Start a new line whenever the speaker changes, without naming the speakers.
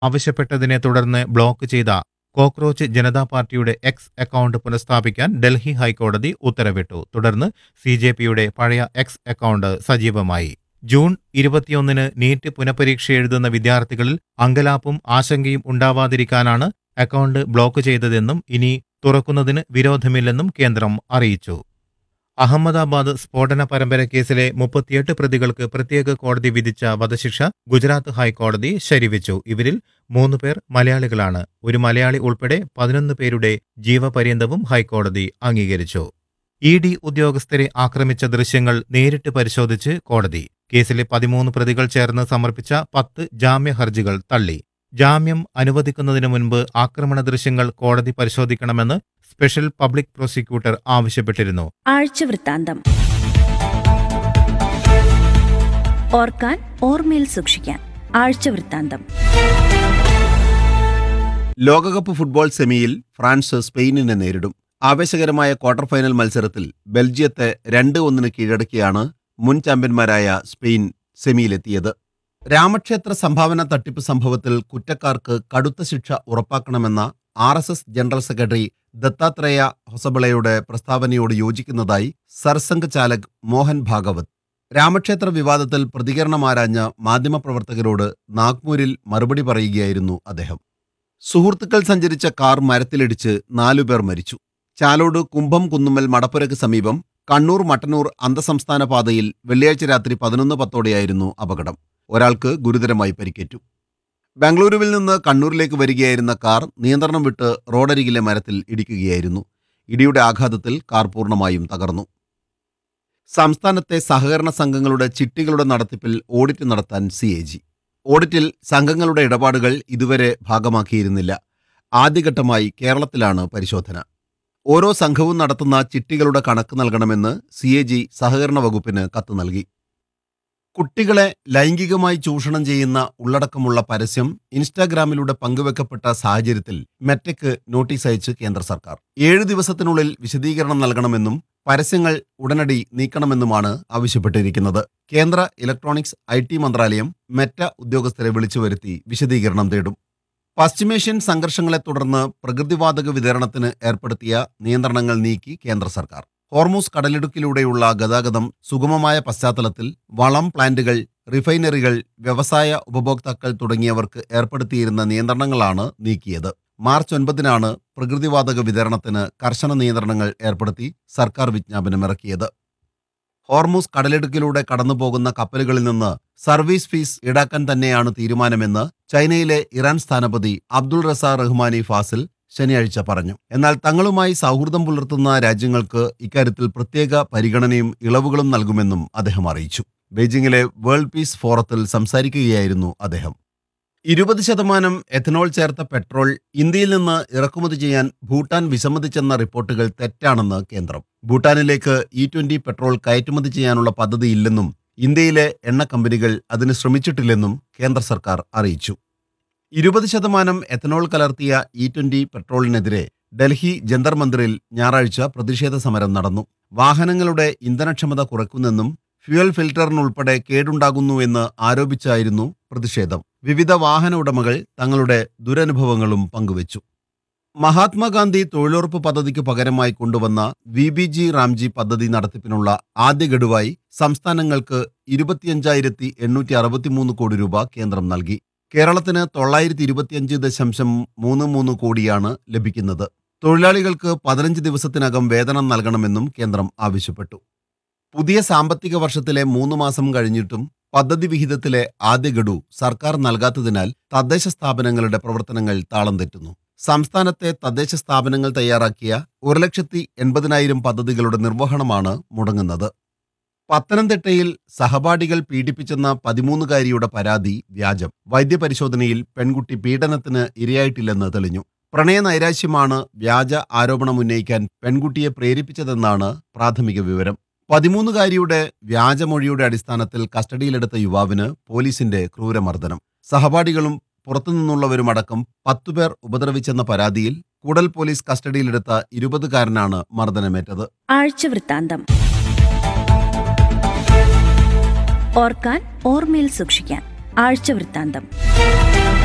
ആവശ്യപ്പെട്ടതിനെ തുടർന്ന് ബ്ലോക്ക് ചെയ്ത കോക്രോച്ച് ജനതാ പാർട്ടിയുടെ എക്സ് അക്കൗണ്ട് പുനഃസ്ഥാപിക്കാൻ ഡൽഹി ഹൈക്കോടതി ഉത്തരവിട്ടു തുടർന്ന് സി ജെ പിയുടെ പഴയ എക്സ് അക്കൗണ്ട് സജീവമായി ജൂൺ ഇരുപത്തിയൊന്നിന് നീറ്റ് പുനഃപരീക്ഷ എഴുതുന്ന വിദ്യാർത്ഥികളിൽ അങ്കലാപ്പും ആശങ്കയും ഉണ്ടാവാതിരിക്കാനാണ് അക്കൗണ്ട് ബ്ലോക്ക് ചെയ്തതെന്നും ഇനി തുറക്കുന്നതിന് വിരോധമില്ലെന്നും കേന്ദ്രം അറിയിച്ചു അഹമ്മദാബാദ് സ്ഫോടന പരമ്പര കേസിലെ മുപ്പത്തിയെട്ട് പ്രതികൾക്ക് പ്രത്യേക കോടതി വിധിച്ച വധശിക്ഷ ഗുജറാത്ത് ഹൈക്കോടതി ശരിവെച്ചു ഇവരിൽ മൂന്ന് പേർ മലയാളികളാണ് ഒരു മലയാളി ഉൾപ്പെടെ പതിനൊന്ന് പേരുടെ ജീവപര്യന്തവും ഹൈക്കോടതി അംഗീകരിച്ചു ഇ ഡി ഉദ്യോഗസ്ഥരെ ആക്രമിച്ച ദൃശ്യങ്ങൾ നേരിട്ട് പരിശോധിച്ച് കോടതി കേസിലെ പതിമൂന്ന് പ്രതികൾ ചേർന്ന് സമർപ്പിച്ച പത്ത് ജാമ്യ ഹർജികൾ തള്ളി ജാമ്യം അനുവദിക്കുന്നതിന് മുൻപ് ആക്രമണ ദൃശ്യങ്ങൾ കോടതി പരിശോധിക്കണമെന്ന് സ്പെഷ്യൽ പബ്ലിക് പ്രോസിക്യൂട്ടർ ആവശ്യപ്പെട്ടിരുന്നു
ആഴ്ചവൃത്താന്തം ഓർക്കാൻ ഓർമ്മയിൽ സൂക്ഷിക്കാൻ ആഴ്ചവൃത്താന്തം
ലോകകപ്പ് ഫുട്ബോൾ സെമിയിൽ ഫ്രാൻസ് സ്പെയിനിനെ നേരിടും ആവേശകരമായ ക്വാർട്ടർ ഫൈനൽ മത്സരത്തിൽ ബെൽജിയത്തെ രണ്ട് ഒന്നിന് കീഴടക്കിയാണ് മുൻ ചാമ്പ്യന്മാരായ സ്പെയിൻ സെമിയിലെത്തിയത് രാമക്ഷേത്ര സംഭാവന തട്ടിപ്പ് സംഭവത്തിൽ കുറ്റക്കാർക്ക് കടുത്ത ശിക്ഷ ഉറപ്പാക്കണമെന്ന R S S general secretary Dattatreya ഹൊസബളയുടെ പ്രസ്താവനയോട് യോജിക്കുന്നതായി സർസംഘ് ചാലക് മോഹൻ ഭാഗവത് രാമക്ഷേത്ര വിവാദത്തിൽ പ്രതികരണമാരാഞ്ഞ മാധ്യമപ്രവർത്തകരോട് നാഗ്പൂരിൽ മറുപടി പറയുകയായിരുന്നു അദ്ദേഹം സുഹൃത്തുക്കൾ സഞ്ചരിച്ച കാർ മരത്തിലിടിച്ച് നാലുപേർ മരിച്ചു ചാലോട് കുംഭം കുന്നുമ്മൽ മടപ്പുരക്ക് സമീപം കണ്ണൂർ മട്ടന്നൂർ അന്തസംസ്ഥാന പാതയിൽ വെള്ളിയാഴ്ച രാത്രി പതിനൊന്ന് പത്തോടെയായിരുന്നു അപകടം ഒരാൾക്ക് ഗുരുതരമായി പരിക്കേറ്റു ബാംഗ്ലൂരുവിൽ നിന്ന് കണ്ണൂരിലേക്ക് വരികയായിരുന്ന കാർ നിയന്ത്രണം വിട്ട് റോഡരികിലെ മരത്തിൽ ഇടിക്കുകയായിരുന്നു ഇടിയുടെ ആഘാതത്തിൽ കാർ പൂർണ്ണമായും തകർന്നു സംസ്ഥാനത്തെ സഹകരണ സംഘങ്ങളുടെ ചിട്ടികളുടെ നടത്തിപ്പിൽ ഓഡിറ്റ് നടത്താൻ സി എ ജി ഓഡിറ്റിൽ സംഘങ്ങളുടെ ഇടപാടുകൾ ഇതുവരെ ഭാഗമാക്കിയിരുന്നില്ല ആദ്യഘട്ടമായി കേരളത്തിലാണ് പരിശോധന ഓരോ സംഘവും നടത്തുന്ന ചിട്ടികളുടെ കണക്ക് നൽകണമെന്ന് സി എ ജി സഹകരണ വകുപ്പിന് കത്ത് നൽകി കുട്ടികളെ ലൈംഗികമായി ചൂഷണം ചെയ്യുന്ന ഉള്ളടക്കമുള്ള പരസ്യം ഇൻസ്റ്റാഗ്രാമിലൂടെ പങ്കുവെക്കപ്പെട്ട സാഹചര്യത്തിൽ മെറ്റയ്ക്ക് നോട്ടീസ് അയച്ച് കേന്ദ്ര സർക്കാർ ഏഴ് ദിവസത്തിനുള്ളിൽ വിശദീകരണം നൽകണമെന്നും പരസ്യങ്ങൾ ഉടനടി നീക്കണമെന്നുമാണ് ആവശ്യപ്പെട്ടിരിക്കുന്നത് കേന്ദ്ര ഇലക്ട്രോണിക്സ് ഐ ടി മന്ത്രാലയം മെറ്റ ഉദ്യോഗസ്ഥരെ വിളിച്ചുവരുത്തി വിശദീകരണം തേടും പശ്ചിമേഷ്യൻ സംഘർഷങ്ങളെ തുടർന്ന് പ്രകൃതിവാതക വിതരണത്തിന് ഏർപ്പെടുത്തിയ നിയന്ത്രണങ്ങൾ നീക്കി കേന്ദ്ര സർക്കാർ ഹോർമൂസ് കടലിടുക്കിലൂടെയുള്ള ഗതാഗതം സുഗമമായ പശ്ചാത്തലത്തിൽ വളം പ്ലാന്റുകൾ റിഫൈനറികൾ വ്യവസായ ഉപഭോക്താക്കൾ തുടങ്ങിയവർക്ക് ഏർപ്പെടുത്തിയിരുന്ന നിയന്ത്രണങ്ങളാണ് നീക്കിയത് മാർച്ച് ഒൻപതിനാണ് പ്രകൃതിവാതക വിതരണത്തിന് കർശന നിയന്ത്രണങ്ങൾ ഏർപ്പെടുത്തി സർക്കാർ വിജ്ഞാപനമിറക്കിയത് ഹോർമൂസ് കടലിടുക്കിലൂടെ കടന്നുപോകുന്ന കപ്പലുകളിൽ നിന്ന് സർവീസ് ഫീസ് ഈടാക്കാൻ തന്നെയാണ് തീരുമാനമെന്ന് ചൈനയിലെ ഇറാൻ സ്ഥാനപതി അബ്ദുൾ റസ റഹ്മാനി ഫാസിൽ ശനിയാഴ്ച പറഞ്ഞു എന്നാൽ തങ്ങളുമായി സൗഹൃദം പുലർത്തുന്ന രാജ്യങ്ങൾക്ക് ഇക്കാര്യത്തിൽ പ്രത്യേക പരിഗണനയും ഇളവുകളും നൽകുമെന്നും അദ്ദേഹം അറിയിച്ചു ബെയ്ജിംഗിലെ വേൾഡ് പീസ് ഫോറത്തിൽ സംസാരിക്കുകയായിരുന്നു അദ്ദേഹം ഇരുപത് ശതമാനം എഥനോൾ ചേർത്ത പെട്രോൾ ഇന്ത്യയിൽ നിന്ന് ഇറക്കുമതി ചെയ്യാൻ ഭൂട്ടാൻ വിസമ്മതിച്ചെന്ന റിപ്പോർട്ടുകൾ തെറ്റാണെന്ന് കേന്ദ്രം ഭൂട്ടാനിലേക്ക് ഇ ട്വന്റി പെട്രോൾ കയറ്റുമതി ചെയ്യാനുള്ള പദ്ധതിയില്ലെന്നും ഇന്ത്യയിലെ എണ്ണ കമ്പനികൾ അതിന് ശ്രമിച്ചിട്ടില്ലെന്നും കേന്ദ്ര സർക്കാർ അറിയിച്ചു ഇരുപത് ശതമാനം എഥനോൾ കലർത്തിയ ഇ ട്വന്റി പെട്രോളിനെതിരെ ഡൽഹി ജന്തർ മന്ദിറിൽ ഞായറാഴ്ച പ്രതിഷേധ സമരം നടന്നു വാഹനങ്ങളുടെ ഇന്ധനക്ഷമത കുറയ്ക്കുന്നെന്നും ഫ്യുവൽ ഫിൽറ്ററിനുൾപ്പെടെ കേടുണ്ടാകുന്നുവെന്ന് ആരോപിച്ചായിരുന്നു പ്രതിഷേധം വിവിധ വാഹന ഉടമകൾ തങ്ങളുടെ ദുരനുഭവങ്ങളും പങ്കുവച്ചു മഹാത്മാഗാന്ധി തൊഴിലുറപ്പ് പദ്ധതിക്ക് പകരമായി കൊണ്ടുവന്ന വി ബി ജി റാംജി പദ്ധതി നടത്തിപ്പിനുള്ള ആദ്യ ഗഡുവായി സംസ്ഥാനങ്ങൾക്ക് ഇരുപത്തിയഞ്ചായിരത്തി എണ്ണൂറ്റി അറുപത്തിമൂന്ന് കോടി രൂപ കേന്ദ്രം നൽകി കേരളത്തിന് തൊള്ളായിരത്തി ഇരുപത്തിയഞ്ച് ദശാംശം മൂന്ന് മൂന്ന് കോടിയാണ് ലഭിക്കുന്നത് തൊഴിലാളികൾക്ക് പതിനഞ്ച് ദിവസത്തിനകം വേതനം നൽകണമെന്നും കേന്ദ്രം ആവശ്യപ്പെട്ടു പുതിയ സാമ്പത്തിക വർഷത്തിലെ മൂന്ന് മാസം കഴിഞ്ഞിട്ടും പദ്ധതി വിഹിതത്തിലെ ആദ്യ ഗഡു സർക്കാർ നൽകാത്തതിനാൽ തദ്ദേശ സ്ഥാപനങ്ങളുടെ പ്രവർത്തനങ്ങൾ താളം തെറ്റുന്നു സംസ്ഥാനത്തെ തദ്ദേശ സ്ഥാപനങ്ങൾ തയ്യാറാക്കിയ ഒരു ലക്ഷത്തി എൺപതിനായിരം പദ്ധതികളുടെ നിർവഹണമാണ് മുടങ്ങുന്നത് പത്തനംതിട്ടയിൽ സഹപാഠികൾ പീഡിപ്പിച്ചെന്ന പതിമൂന്നുകാരിയുടെ പരാതി വ്യാജം വൈദ്യപരിശോധനയിൽ പെൺകുട്ടി പീഡനത്തിന് ഇരയായിട്ടില്ലെന്ന് തെളിഞ്ഞു പ്രണയ നൈരാശ്യമാണ് വ്യാജ ആരോപണം ഉന്നയിക്കാൻ പെൺകുട്ടിയെ പ്രേരിപ്പിച്ചതെന്നാണ് പ്രാഥമിക വിവരം പതിമൂന്നുകാരിയുടെ വ്യാജമൊഴിയുടെ അടിസ്ഥാനത്തിൽ കസ്റ്റഡിയിലെടുത്ത യുവാവിന് പോലീസിന്റെ ക്രൂരമർദ്ദനം സഹപാഠികളും പുറത്തുനിന്നുള്ളവരുമടക്കം പത്തുപേർ ഉപദ്രവിച്ചെന്ന പരാതിയിൽ കൂടൽ പോലീസ് കസ്റ്റഡിയിലെടുത്ത ഇരുപതുകാരനാണ് മർദ്ദനമേറ്റത്
ആഴ്ചവൃത്താന്തം ഓർക്കാൻ ഓർമ്മയിൽ സൂക്ഷിക്കാൻ ആഴ്ചവൃത്താന്തം